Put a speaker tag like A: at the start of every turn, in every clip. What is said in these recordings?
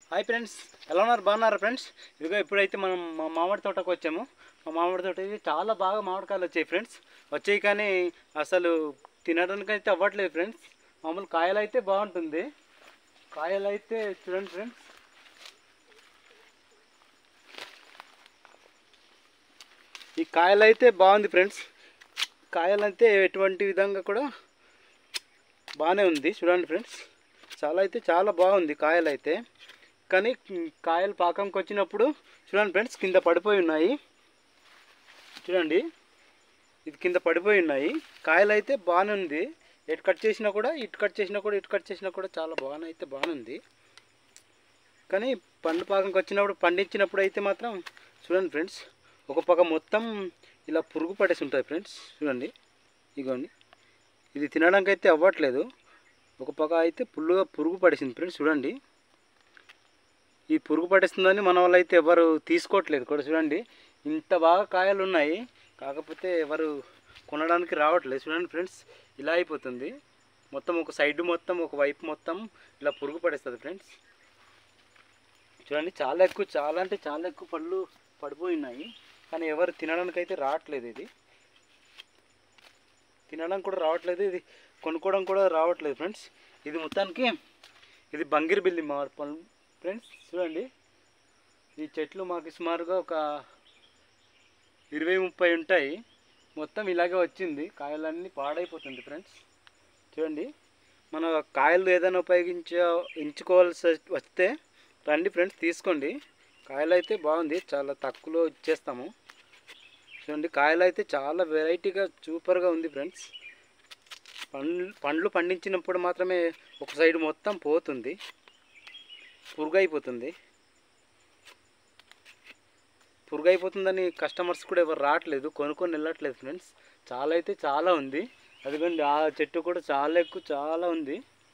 A: hi friends ఎలా ఉన్నారు బాగున్నారా ఫ్రెండ్స్ ఇదిగో ఇప్పుడైతే మనం మా మామిడి తోటకు వచ్చాము మా మామిడి తోట ఇది చాలా బాగా మామిడికాయలు వచ్చాయి ఫ్రెండ్స్ వచ్చాయి కానీ అసలు తినడానికి అయితే అవ్వట్లేదు ఫ్రెండ్స్ మామూలు కాయలు అయితే బాగుంటుంది కాయలు అయితే చూడండి ఫ్రెండ్స్ ఈ కాయలు అయితే బాగుంది ఫ్రెండ్స్ కాయలు అయితే ఎటువంటి విధంగా కూడా బాగానే ఉంది చూడండి ఫ్రెండ్స్ చాలా అయితే చాలా బాగుంది కాయలు అయితే కానీ మ్, కాయలు పాకంకి వచ్చినప్పుడు చూడండి ఫ్రెండ్స్ కింద పడిపోయి ఉన్నాయి చూడండి ఇది కింద పడిపోయి ఉన్నాయి కాయలు అయితే బాగానే ఉంది ఎటు కట్ చేసినా కూడా ఇటు కట్ చేసినా కూడా ఇటు కట్ చేసినా కూడా చాలా బాగానే అయితే బాగానే ఉంది కానీ పండు పాకంకి వచ్చినప్పుడు పండించినప్పుడు అయితే మాత్రం చూడండి ఫ్రెండ్స్ ఒక పక్క మొత్తం ఇలా పురుగు పడేసి ఉంటుంది ఫ్రెండ్స్ చూడండి ఇగోండి ఇది తినడానికి అయితే అవ్వట్లేదు ఒక పక్క అయితే పుల్లుగా పురుగు పడేసింది ఫ్రెండ్స్ చూడండి ఈ పురుగు పడేస్తుందని మన వాళ్ళు అయితే ఎవరు తీసుకోవట్లేదు కూడా చూడండి ఇంత బాగా కాయలు ఉన్నాయి కాకపోతే ఎవరు కొనడానికి రావట్లేదు చూడండి ఫ్రెండ్స్ ఇలా అయిపోతుంది మొత్తం ఒక సైడ్ మొత్తం ఒక వైపు మొత్తం ఇలా పురుగు పడేస్తుంది ఫ్రెండ్స్ చూడండి చాలా ఎక్కువ చాలా అంటే చాలా ఎక్కువ పళ్ళు పడిపోయి ఉన్నాయి కానీ ఎవరు తినడానికి అయితే రావట్లేదు ఇది తినడం కూడా రావట్లేదు ఇది కొనుక్కోవడం కూడా రావట్లేదు ఫ్రెండ్స్ ఇది మొత్తానికి ఇది బంగిరి బిల్లి మా పళ్ళు ఫ్రెండ్స్ చూడండి ఈ చెట్లు మాకు సుమారుగా ఒక ఇరవై ముప్పై ఉంటాయి మొత్తం ఇలాగే వచ్చింది కాయలన్నీ పాడైపోతుంది ఫ్రెండ్స్ చూడండి మన కాయలు ఏదైనా ఉపయోగించ ఎంచుకోవాల్సి వస్తే రండి ఫ్రెండ్స్ తీసుకోండి కాయలు అయితే బాగుంది చాలా తక్కువలో ఇచ్చేస్తాము చూడండి కాయలు అయితే చాలా వెరైటీగా సూపర్గా ఉంది ఫ్రెండ్స్ పండ్లు పండ్లు పండించినప్పుడు మాత్రమే ఒక సైడ్ మొత్తం పోతుంది పురుగు అయిపోతుంది పురుగు అయిపోతుందని కస్టమర్స్ కూడా ఎవరు రావట్లేదు కొనుక్కొని వెళ్ళట్లేదు ఫ్రెండ్స్ చాలా అయితే చాలా ఉంది అదిగోండి ఆ చెట్టు కూడా చాలా ఎక్కువ చాలా ఉంది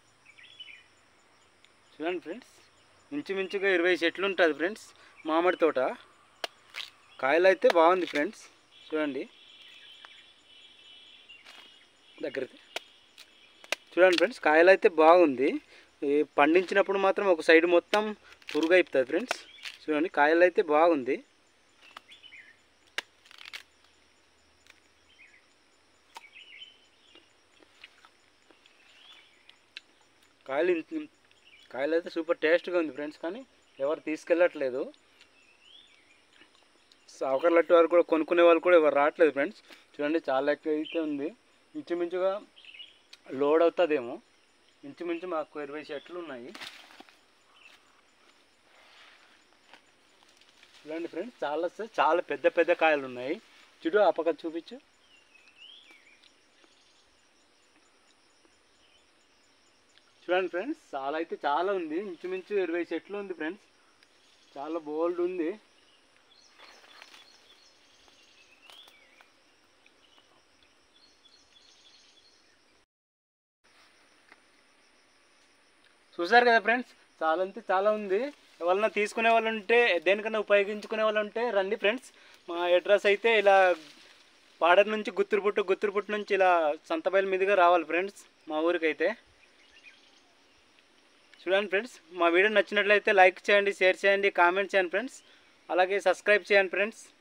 A: చూడండి ఫ్రెండ్స్ ఇంచుమించుగా ఇరవై చెట్లు ఉంటుంది ఫ్రెండ్స్ మామిడి తోట కాయలు అయితే బాగుంది ఫ్రెండ్స్ చూడండి దగ్గరికి చూడండి ఫ్రెండ్స్ కాయలు అయితే బాగుంది ఈ పండించినప్పుడు మాత్రం ఒక సైడ్ మొత్తం పురుగు అయిపోతుంది ఫ్రెండ్స్ చూడండి కాయలు అయితే బాగుంది కాయలు ఇంత- కాయలు అయితే సూపర్ టేస్ట్గా ఉంది ఫ్రెండ్స్ కానీ ఎవరు తీసుకెళ్ళట్లేదు సావుకర్ లట్టు వారు కూడా కొనుక్కునే వాళ్ళు కూడా ఎవరు రావట్లేదు ఫ్రెండ్స్ చూడండి చాలా ఎక్కువ అయితే ఉంది ఇంచుమించుగా లోడ్ అవుతుందేమో ఇంచుమించు మాకు ఇరవై చెట్లు ఉన్నాయి చూడండి ఫ్రెండ్స్ చాలా స- చాలా పెద్ద పెద్ద కాయలు ఉన్నాయి చూడు ఆ పక్క చూపించు చూడండి ఫ్రెండ్స్ చాలా అయితే చాలా ఉంది ఇంచుమించు ఇరవై చెట్లు ఉంది ఫ్రెండ్స్ చాలా బోల్డ్ ఉంది చూసారు కదా ఫ్రెండ్స్ చాలా అంటే చాలా ఉంది ఎవరన్నా తీసుకునే వాళ్ళు ఉంటే దేనికన్నా ఉపయోగించుకునే వాళ్ళు ఉంటే రండి ఫ్రెండ్స్ మా అడ్రస్ అయితే ఇలా పాడర్ నుంచి గుత్తురుపుట్టు గుత్తురుపుట్టు నుంచి ఇలా సంతబయలు మీదుగా రావాలి ఫ్రెండ్స్ మా ఊరికైతే చూడండి ఫ్రెండ్స్ మా వీడియో నచ్చినట్లయితే లైక్ చేయండి షేర్ చేయండి కామెంట్ చేయండి ఫ్రెండ్స్ అలాగే సబ్స్క్రైబ్ చేయండి ఫ్రెండ్స్